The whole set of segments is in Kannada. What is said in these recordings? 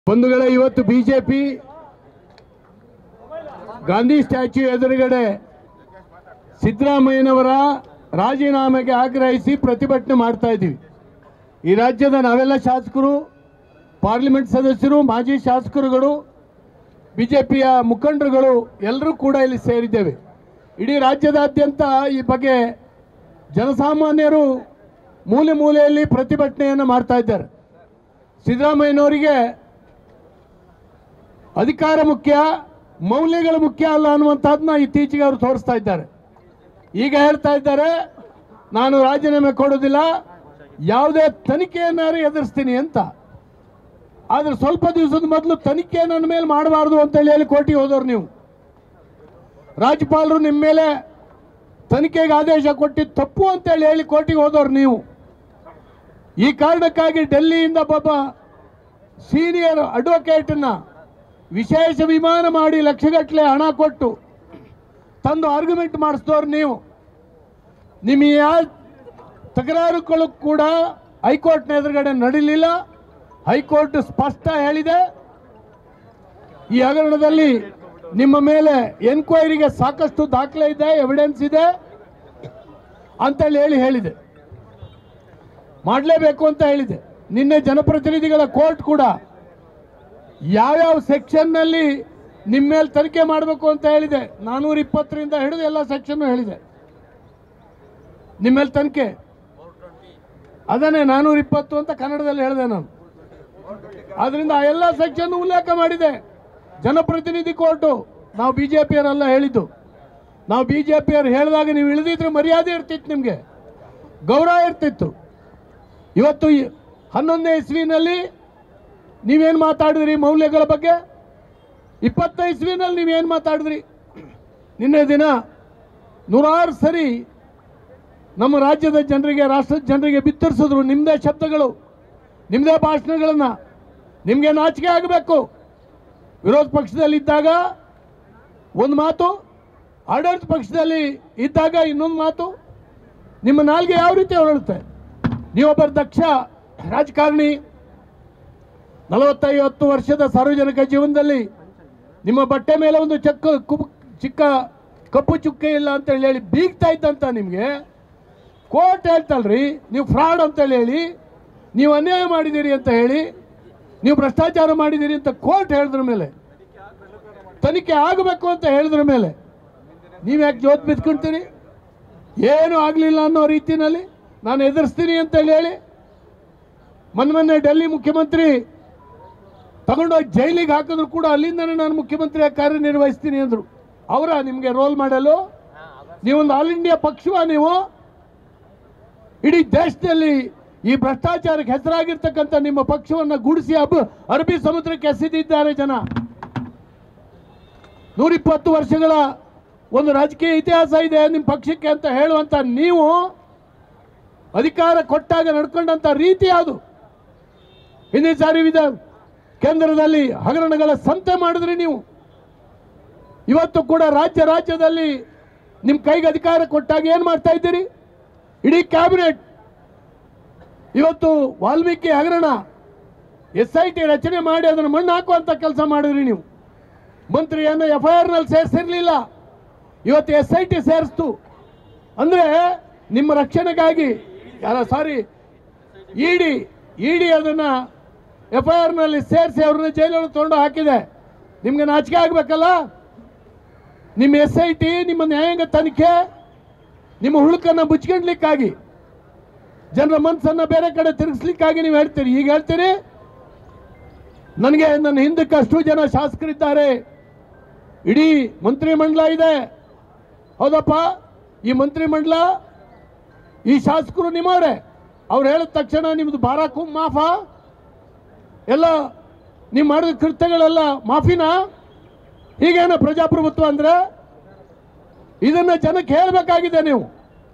ಬಂಧುಗಳೇ ಇವತ್ತು ಬಿಜೆಪಿ ಗಾಂಧಿ ಸ್ಟ್ಯಾಚ್ಯೂ ಎದುರುಗಡೆ ಸಿದ್ದರಾಮಯ್ಯನವರ ರಾಜೀನಾಮೆಗೆ ಆಗ್ರಹಿಸಿ ಪ್ರತಿಭಟನೆ ಮಾಡ್ತಾ ಇದ್ದೀವಿ ಈ ರಾಜ್ಯದ ನಾವೆಲ್ಲ ಶಾಸಕರು ಪಾರ್ಲಿಮೆಂಟ್ ಸದಸ್ಯರು ಮಾಜಿ ಶಾಸಕರುಗಳು ಬಿಜೆಪಿಯ ಮುಖಂಡರುಗಳು ಎಲ್ಲರೂ ಕೂಡ ಇಲ್ಲಿ ಸೇರಿದ್ದೇವೆ ಇಡೀ ರಾಜ್ಯದಾದ್ಯಂತ ಈ ಬಗ್ಗೆ ಜನಸಾಮಾನ್ಯರು ಮೂಲೆ ಮೂಲೆಯಲ್ಲಿ ಪ್ರತಿಭಟನೆಯನ್ನು ಮಾಡ್ತಾ ಇದ್ದಾರೆ ಸಿದ್ದರಾಮಯ್ಯನವರಿಗೆ ಅಧಿಕಾರ ಮುಖ್ಯ ಮೌಲ್ಯಗಳು ಮುಖ್ಯ ಅಲ್ಲ ಅನ್ನುವಂಥದ್ದನ್ನ ಇತ್ತೀಚೆಗೆ ಅವರು ತೋರಿಸ್ತಾ ಇದ್ದಾರೆ ಈಗ ಹೇಳ್ತಾ ಇದ್ದಾರೆ ನಾನು ರಾಜೀನಾಮೆ ಕೊಡೋದಿಲ್ಲ ಯಾವುದೇ ತನಿಖೆಯನ್ನಾರು ಎದುರಿಸ್ತೀನಿ ಅಂತ ಆದ್ರೆ ಸ್ವಲ್ಪ ದಿವಸದ ಮೊದಲು ತನಿಖೆ ನನ್ನ ಮೇಲೆ ಮಾಡಬಾರ್ದು ಅಂತೇಳಿ ಹೇಳಿ ಕೋರ್ಟಿಗೆ ಹೋದವ್ರು ನೀವು ರಾಜ್ಯಪಾಲರು ನಿಮ್ಮ ಮೇಲೆ ತನಿಖೆಗೆ ಆದೇಶ ಕೊಟ್ಟಿದ್ದು ತಪ್ಪು ಅಂತೇಳಿ ಹೇಳಿ ಕೋರ್ಟಿಗೆ ಹೋದವ್ರು ನೀವು ಈ ಕಾರಣಕ್ಕಾಗಿ ಡೆಲ್ಲಿಯಿಂದ ಒಬ್ಬ ಸೀನಿಯರ್ ಅಡ್ವೊಕೇಟನ್ನ ವಿಶೇಷ ವಿಮಾನ ಮಾಡಿ ಲಕ್ಷಗಟ್ಟಲೆ ಹಣ ಕೊಟ್ಟು ತಂದು ಆರ್ಗ್ಯುಮೆಂಟ್ ಮಾಡಿಸಿದವ್ರು ನೀವು ನಿಮ್ಮ ಯಾವ ತಕರಾರುಗಳು ಕೂಡ ಹೈಕೋರ್ಟ್ನ ಎದುರುಗಡೆ ನಡೀಲಿಲ್ಲ ಹೈಕೋರ್ಟ್ ಸ್ಪಷ್ಟ ಹೇಳಿದೆ ಈ ಹಗರಣದಲ್ಲಿ ನಿಮ್ಮ ಮೇಲೆ ಎನ್ಕ್ವೈರಿಗೆ ಸಾಕಷ್ಟು ದಾಖಲೆ ಇದೆ ಎವಿಡೆನ್ಸ್ ಇದೆ ಅಂತೇಳಿ ಹೇಳಿ ಹೇಳಿದೆ ಮಾಡಲೇಬೇಕು ಅಂತ ಹೇಳಿದೆ ನಿನ್ನೆ ಜನಪ್ರತಿನಿಧಿಗಳ ಕೋರ್ಟ್ ಕೂಡ ಯಾವ್ಯಾವ ಸೆಕ್ಷನ್ನಲ್ಲಿ ನಿಮ್ಮ ಮೇಲೆ ತನಿಖೆ ಮಾಡಬೇಕು ಅಂತ ಹೇಳಿದೆ ನಾನೂರ ಇಪ್ಪತ್ತರಿಂದ ಹಿಡಿದು ಎಲ್ಲ ಸೆಕ್ಷನ್ ಹೇಳಿದೆ ನಿಮ್ಮ ಮೇಲೆ ತನಿಖೆ ಅದನ್ನೇ ನಾನೂರ ಇಪ್ಪತ್ತು ಅಂತ ಕನ್ನಡದಲ್ಲಿ ಹೇಳಿದೆ ನಾನು ಆದ್ರಿಂದ ಆ ಎಲ್ಲ ಸೆಕ್ಷನ್ ಉಲ್ಲೇಖ ಮಾಡಿದೆ ಜನಪ್ರತಿನಿಧಿ ಕೋರ್ಟು ನಾವು ಬಿಜೆಪಿಯವರೆಲ್ಲ ಹೇಳಿದ್ದು ನಾವು ಬಿಜೆಪಿಯವರು ಹೇಳಿದಾಗ ನೀವು ಇಳಿದಿದ್ರೆ ಮರ್ಯಾದೆ ಇರ್ತಿತ್ತು ನಿಮಗೆ ಗೌರವ ಇರ್ತಿತ್ತು ಇವತ್ತು ಈ ಹನ್ನೊಂದನೇ ಇಸ್ವಿನಲ್ಲಿ ನೀವೇನು ಮಾತಾಡಿದ್ರಿ ಮೌಲ್ಯಗಳ ಬಗ್ಗೆ ಇಪ್ಪತ್ತೈದು ಇಸ್ವಿನಲ್ಲಿ ನೀವೇನು ಮಾತಾಡಿದ್ರಿ ನಿನ್ನೆ ದಿನ ನೂರಾರು ಸರಿ ನಮ್ಮ ರಾಜ್ಯದ ಜನರಿಗೆ ರಾಷ್ಟ್ರದ ಜನರಿಗೆ ಬಿತ್ತರಿಸಿದ್ರು ನಿಮ್ಮದೇ ಶಬ್ದಗಳು ನಿಮ್ಮದೇ ಭಾಷಣಗಳನ್ನು ನಿಮಗೆ ನಾಚಿಕೆ ಆಗಬೇಕು ವಿರೋಧ ಪಕ್ಷದಲ್ಲಿ ಇದ್ದಾಗ ಒಂದು ಮಾತು ಆಡಳಿತ ಪಕ್ಷದಲ್ಲಿ ಇದ್ದಾಗ ಇನ್ನೊಂದು ಮಾತು ನಿಮ್ಮ ನಾಲ್ಗೆ ಯಾವ ರೀತಿ ಹೊರಡುತ್ತೆ ನೀವೊಬ್ಬ ದಕ್ಷ ರಾಜಕಾರಣಿ ನಲವತ್ತೈವತ್ತು ವರ್ಷದ ಸಾರ್ವಜನಿಕ ಜೀವನದಲ್ಲಿ ನಿಮ್ಮ ಬಟ್ಟೆ ಮೇಲೆ ಒಂದು ಚಕ್ಕ ಕುಬ್ ಚಿಕ್ಕ ಕಪ್ಪು ಚುಕ್ಕೆ ಇಲ್ಲ ಅಂತ ಹೇಳಿ ಬೀಗ್ತಾ ಇದ್ದಂತ ನಿಮಗೆ ಕೋರ್ಟ್ ಹೇಳ್ತಲ್ರಿ ನೀವು ಫ್ರಾಡ್ ಅಂತೇಳಿ ಹೇಳಿ ನೀವು ಅನ್ಯಾಯ ಮಾಡಿದ್ದೀರಿ ಅಂತ ಹೇಳಿ ನೀವು ಭ್ರಷ್ಟಾಚಾರ ಮಾಡಿದ್ದೀರಿ ಅಂತ ಕೋರ್ಟ್ ಹೇಳಿದ್ರ ಮೇಲೆ ತನಿಖೆ ಆಗಬೇಕು ಅಂತ ಹೇಳಿದ್ರ ಮೇಲೆ ನೀವು ಯಾಕೆ ಜೋತ್ ಬಿದ್ಕೊಂತೀರಿ ಏನು ಆಗಲಿಲ್ಲ ಅನ್ನೋ ರೀತಿಯಲ್ಲಿ ನಾನು ಎದುರಿಸ್ತೀನಿ ಅಂತೇಳಿ ಹೇಳಿ ಮೊನ್ನೆ ಮೊನ್ನೆ ಡೆಲ್ಲಿ ಮುಖ್ಯಮಂತ್ರಿ ತಗೊಂಡೋಗಿ ಜೈಲಿಗೆ ಹಾಕಿದ್ರು ಕೂಡ ಅಲ್ಲಿಂದನೇ ನಾನು ಮುಖ್ಯಮಂತ್ರಿಯಾಗಿ ಕಾರ್ಯನಿರ್ವಹಿಸ್ತೀನಿ ಅಂದರು ಅವರ ನಿಮಗೆ ರೋಲ್ ಮಾಡಲು ನೀವೊಂದು ಆಲ್ ಇಂಡಿಯಾ ಪಕ್ಷವ ನೀವು ಇಡೀ ದೇಶದಲ್ಲಿ ಈ ಭ್ರಷ್ಟಾಚಾರಕ್ಕೆ ಹೆಸರಾಗಿರ್ತಕ್ಕಂಥ ನಿಮ್ಮ ಪಕ್ಷವನ್ನು ಗುಡಿಸಿ ಅಬ್ ಅರಬ್ಬಿ ಸಮುದ್ರಕ್ಕೆ ಎಸೆದಿದ್ದಾರೆ ಜನ ನೂರಿಪ್ಪತ್ತು ವರ್ಷಗಳ ಒಂದು ರಾಜಕೀಯ ಇತಿಹಾಸ ಇದೆ ನಿಮ್ಮ ಪಕ್ಷಕ್ಕೆ ಅಂತ ಹೇಳುವಂತ ನೀವು ಅಧಿಕಾರ ಕೊಟ್ಟಾಗ ನಡ್ಕೊಂಡಂತ ರೀತಿ ಯಾವುದು ಹಿಂದಿನ ಸಾರಿ ವಿಧ ಕೇಂದ್ರದಲ್ಲಿ ಹಗರಣಗಳ ಸಂತೆ ಮಾಡಿದ್ರಿ ನೀವು ಇವತ್ತು ಕೂಡ ರಾಜ್ಯ ರಾಜ್ಯದಲ್ಲಿ ನಿಮ್ಮ ಕೈಗೆ ಅಧಿಕಾರ ಕೊಟ್ಟಾಗ ಏನು ಮಾಡ್ತಾ ಇದ್ದೀರಿ ಇಡೀ ಕ್ಯಾಬಿನೆಟ್ ಇವತ್ತು ವಾಲ್ಮೀಕಿ ಹಗರಣ ಎಸ್ ಐ ಟಿ ರಚನೆ ಮಾಡಿ ಅದನ್ನು ಮಣ್ಣು ಹಾಕುವಂತ ಕೆಲಸ ಮಾಡಿದ್ರಿ ನೀವು ಮಂತ್ರಿಯನ್ನು ಎಫ್ ಐ ಆರ್ನಲ್ಲಿ ಸೇರಿಸಿರ್ಲಿಲ್ಲ ಇವತ್ತು ಎಸ್ ಐ ಟಿ ಸೇರಿಸ್ತು ಅಂದ್ರೆ ನಿಮ್ಮ ರಕ್ಷಣೆಗಾಗಿ ಯಾರ ಸಾರಿ ಇಡಿ ಇಡಿ ಅದನ್ನ ಎಫ್ ಐ ಆರ್ನಲ್ಲಿ ಸೇರಿಸಿ ಅವ್ರನ್ನ ಜೈಲೊಳಗೆ ತೊಗೊಂಡು ಹಾಕಿದೆ ನಿಮ್ಗೆ ನಾಚಿಕೆ ಆಗ್ಬೇಕಲ್ಲ ನಿಮ್ಮ ಎಸ್ ಐ ಟಿ ನಿಮ್ಮ ನ್ಯಾಯಾಂಗ ತನಿಖೆ ನಿಮ್ಮ ಹುಳುಕನ್ನು ಮುಚ್ಕೊಂಡ್ಲಿಕ್ಕಾಗಿ ಜನರ ಮನಸ್ಸನ್ನ ಬೇರೆ ಕಡೆ ತಿರುಗಿಸ್ಲಿಕ್ಕಾಗಿ ನೀವು ಹೇಳ್ತೀರಿ ಈಗ ಹೇಳ್ತೀರಿ ನನಗೆ ನನ್ನ ಹಿಂದಕ್ಕೆ ಅಷ್ಟು ಜನ ಶಾಸಕರಿದ್ದಾರೆ ಇಡೀ ಮಂತ್ರಿಮಂಡಲ ಇದೆ ಹೌದಪ್ಪ ಈ ಮಂತ್ರಿಮಂಡಲ ಈ ಶಾಸಕರು ನಿಮ್ಮವರೇ ಅವ್ರು ಹೇಳಿದ ತಕ್ಷಣ ನಿಮ್ದು ಬಾರಾಕು ಮಾಫಾ ಎಲ್ಲ ನೀವು ಮಾಡಿದ ಕೃತ್ಯಗಳೆಲ್ಲ ಮಾಫಿನಾ ಹೀಗೇನ ಪ್ರಜಾಪ್ರಭುತ್ವ ಅಂದ್ರೆ ಇದನ್ನ ಜನಕ್ಕೆ ಹೇಳಬೇಕಾಗಿದೆ ನೀವು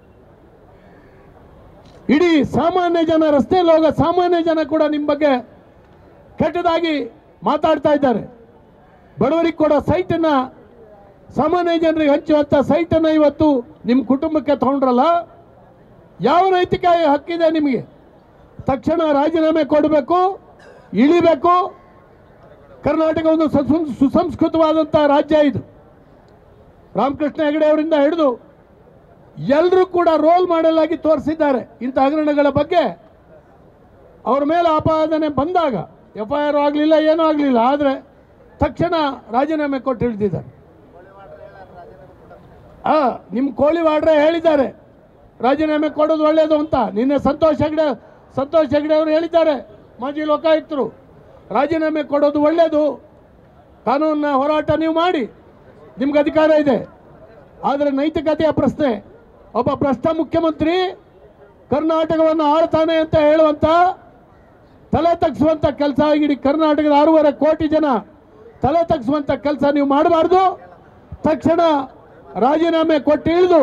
ಇಡೀ ಸಾಮಾನ್ಯ ಜನ ರಸ್ತೆಯಲ್ಲಿ ಹೋಗೋ ಸಾಮಾನ್ಯ ಜನ ಕೂಡ ನಿಮ್ಮ ಬಗ್ಗೆ ಕೆಟ್ಟದಾಗಿ ಮಾತಾಡ್ತಾ ಇದ್ದಾರೆ ಬಡವರಿಗೆ ಕೊಡೋ ಸೈಟನ್ನ ಸಾಮಾನ್ಯ ಜನರಿಗೆ ಹಂಚುವಂಥ ಸೈಟನ್ನು ಇವತ್ತು ನಿಮ್ಮ ಕುಟುಂಬಕ್ಕೆ ತಗೊಂಡ್ರಲ್ಲ ಯಾವ ನೈತಿಕ ಹಕ್ಕಿದೆ ನಿಮಗೆ ತಕ್ಷಣ ರಾಜೀನಾಮೆ ಕೊಡಬೇಕು ಇಳಿಬೇಕು ಕರ್ನಾಟಕ ಒಂದು ಸುಸಂ- ಸುಸಂಸ್ಕೃತವಾದಂಥ ರಾಜ್ಯ ಇದು ರಾಮಕೃಷ್ಣ ಹೆಗಡೆ ಅವರಿಂದ ಹಿಡಿದು ಎಲ್ಲರೂ ಕೂಡ ರೋಲ್ ಮಾಡೆಲ್ ಆಗಿ ತೋರಿಸಿದ್ದಾರೆ ಇಂಥ ಹಗರಣಗಳ ಬಗ್ಗೆ ಅವ್ರ ಮೇಲೆ ಆಪಾದನೆ ಬಂದಾಗ ಎಫ್ ಐ ಆರ್ ಆಗಲಿಲ್ಲ ಏನೂ ಆಗಲಿಲ್ಲ ಆದರೆ ತಕ್ಷಣ ರಾಜೀನಾಮೆ ಕೊಟ್ಟು ಹಿಡಿದಿದ್ದಾರೆ ಆ ನಿಮ್ಮ ಕೋಳಿ ವಾಡ್ರೆ ಹೇಳಿದ್ದಾರೆ ರಾಜೀನಾಮೆ ಕೊಡೋದು ಒಳ್ಳೆಯದು ಅಂತ ನಿನ್ನೆ ಸಂತೋಷ್ ಹೆಗ್ಡೆ ಸಂತೋಷ್ ಹೆಗ್ಡೆ ಅವರು ಹೇಳಿದ್ದಾರೆ ಮಾಜಿ ಲೋಕಾಯುಕ್ತರು ರಾಜೀನಾಮೆ ಕೊಡೋದು ಒಳ್ಳೆಯದು ಕಾನೂನಿನ ಹೋರಾಟ ನೀವು ಮಾಡಿ ನಿಮ್ಗೆ ಅಧಿಕಾರ ಇದೆ ಆದರೆ ನೈತಿಕತೆಯ ಪ್ರಶ್ನೆ ಒಬ್ಬ ಭ್ರಷ್ಟ ಮುಖ್ಯಮಂತ್ರಿ ಕರ್ನಾಟಕವನ್ನು ಆಳ್ತಾನೆ ಅಂತ ಹೇಳುವಂಥ ತಲೆ ತಗ್ಸುವಂಥ ಕೆಲಸ ಇಡೀ ಕರ್ನಾಟಕದ ಆರೂವರೆ ಕೋಟಿ ಜನ ತಲೆ ತಗ್ಸುವಂಥ ಕೆಲಸ ನೀವು ಮಾಡಬಾರ್ದು ತಕ್ಷಣ ರಾಜೀನಾಮೆ ಕೊಟ್ಟು ಇಳಿದು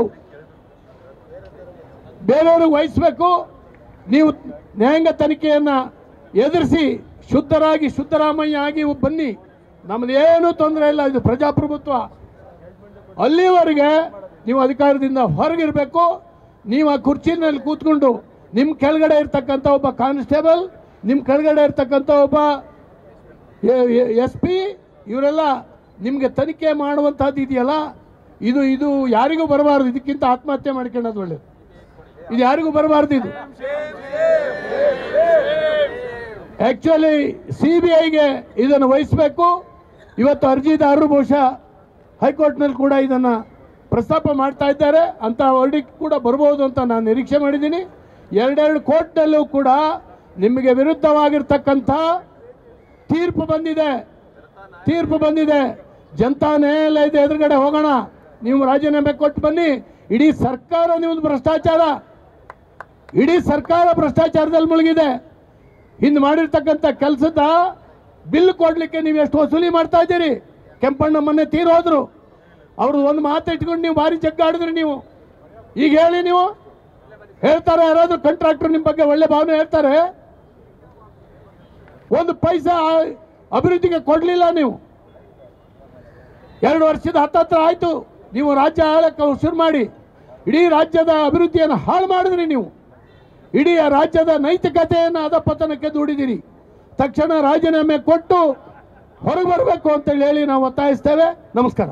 ಬೇರೆಯವ್ರಿಗೆ ವಹಿಸಬೇಕು ನೀವು ನ್ಯಾಯಾಂಗ ತನಿಖೆಯನ್ನು ಎದುರಿಸಿ ಶುದ್ಧರಾಗಿ ಶುದ್ಧರಾಮಯ್ಯ ಆಗಿ ಬನ್ನಿ ನಮ್ಮದೇನೂ ತೊಂದರೆ ಇಲ್ಲ ಇದು ಪ್ರಜಾಪ್ರಭುತ್ವ ಅಲ್ಲಿವರೆಗೆ ನೀವು ಅಧಿಕಾರದಿಂದ ಹೊರಗಿರಬೇಕು ನೀವು ಆ ಕುರ್ಚಿನಲ್ಲಿ ಕೂತ್ಕೊಂಡು ನಿಮ್ಮ ಕೆಳಗಡೆ ಇರ್ತಕ್ಕಂಥ ಒಬ್ಬ ಕಾನ್ಸ್ಟೇಬಲ್ ನಿಮ್ಮ ಕೆಳಗಡೆ ಇರ್ತಕ್ಕಂಥ ಒಬ್ಬ ಎಸ್ ಪಿ ಇವರೆಲ್ಲ ನಿಮಗೆ ತನಿಖೆ ಮಾಡುವಂಥದ್ದು ಇದೆಯಲ್ಲ ಇದು ಇದು ಯಾರಿಗೂ ಬರಬಾರ್ದು ಇದಕ್ಕಿಂತ ಆತ್ಮಹತ್ಯೆ ಮಾಡ್ಕೊಳ್ಳೋದು ಒಳ್ಳೇದು ಇದು ಯಾರಿಗೂ ಬರಬಾರ್ದು ಇದು ಆಕ್ಚುಲಿ ಸಿ ಬಿ ಐಗೆ ಇದನ್ನು ವಹಿಸಬೇಕು ಇವತ್ತು ಅರ್ಜಿದಾರರು ಬಹುಶಃ ಹೈಕೋರ್ಟ್ನಲ್ಲಿ ಕೂಡ ಇದನ್ನು ಪ್ರಸ್ತಾಪ ಮಾಡ್ತಾ ಇದ್ದಾರೆ ಅಂತ ವರ್ಡಿಕ್ ಕೂಡ ಬರ್ಬೋದು ಅಂತ ನಾನು ನಿರೀಕ್ಷೆ ಮಾಡಿದ್ದೀನಿ ಎರಡೆರಡು ಕೋರ್ಟ್ನಲ್ಲೂ ಕೂಡ ನಿಮಗೆ ವಿರುದ್ಧವಾಗಿರ್ತಕ್ಕಂಥ ತೀರ್ಪು ಬಂದಿದೆ ತೀರ್ಪು ಬಂದಿದೆ ಜನತಾ ನ್ಯಾಯಾಲಯದ ಎದುರುಗಡೆ ಹೋಗೋಣ ನೀವು ರಾಜೀನಾಮೆ ಕೊಟ್ಟು ಬನ್ನಿ ಇಡೀ ಸರ್ಕಾರ ನಿಮ್ಮದು ಭ್ರಷ್ಟಾಚಾರ ಇಡೀ ಸರ್ಕಾರ ಭ್ರಷ್ಟಾಚಾರದಲ್ಲಿ ಮುಳುಗಿದೆ ಹಿಂದೆ ಮಾಡಿರ್ತಕ್ಕಂಥ ಕೆಲಸದ ಬಿಲ್ ಕೊಡಲಿಕ್ಕೆ ನೀವು ಎಷ್ಟು ವಸೂಲಿ ಮಾಡ್ತಾ ಇದ್ದೀರಿ ಕೆಂಪಣ್ಣ ಮೊನ್ನೆ ತೀರೋದ್ರು ಅವರು ಒಂದು ಮಾತು ಇಟ್ಕೊಂಡು ನೀವು ಭಾರಿ ಜಗ್ಗಾಡಿದ್ರಿ ನೀವು ಈಗ ಹೇಳಿ ನೀವು ಹೇಳ್ತಾರೆ ಯಾರಾದ್ರೂ ಕಾಂಟ್ರಾಕ್ಟರ್ ನಿಮ್ಮ ಬಗ್ಗೆ ಒಳ್ಳೆ ಭಾವನೆ ಹೇಳ್ತಾರೆ ಒಂದು ಪೈಸಾ ಅಭಿವೃದ್ಧಿಗೆ ಕೊಡಲಿಲ್ಲ ನೀವು ಎರಡು ವರ್ಷದ ಹತ್ತತ್ರ ಆಯಿತು ನೀವು ರಾಜ್ಯ ಆಳಕ್ಕೆ ಶುರು ಮಾಡಿ ಇಡೀ ರಾಜ್ಯದ ಅಭಿವೃದ್ಧಿಯನ್ನು ಹಾಳು ಮಾಡಿದ್ರಿ ನೀವು ಇಡೀ ಆ ರಾಜ್ಯದ ನೈತಿಕತೆಯನ್ನು ಅಧಪತನಕ್ಕೆ ದೂಡಿದಿರಿ ತಕ್ಷಣ ರಾಜೀನಾಮೆ ಕೊಟ್ಟು ಹೊರಗೆ ಬರಬೇಕು ಅಂತೇಳಿ ಹೇಳಿ ನಾವು ಒತ್ತಾಯಿಸ್ತೇವೆ ನಮಸ್ಕಾರ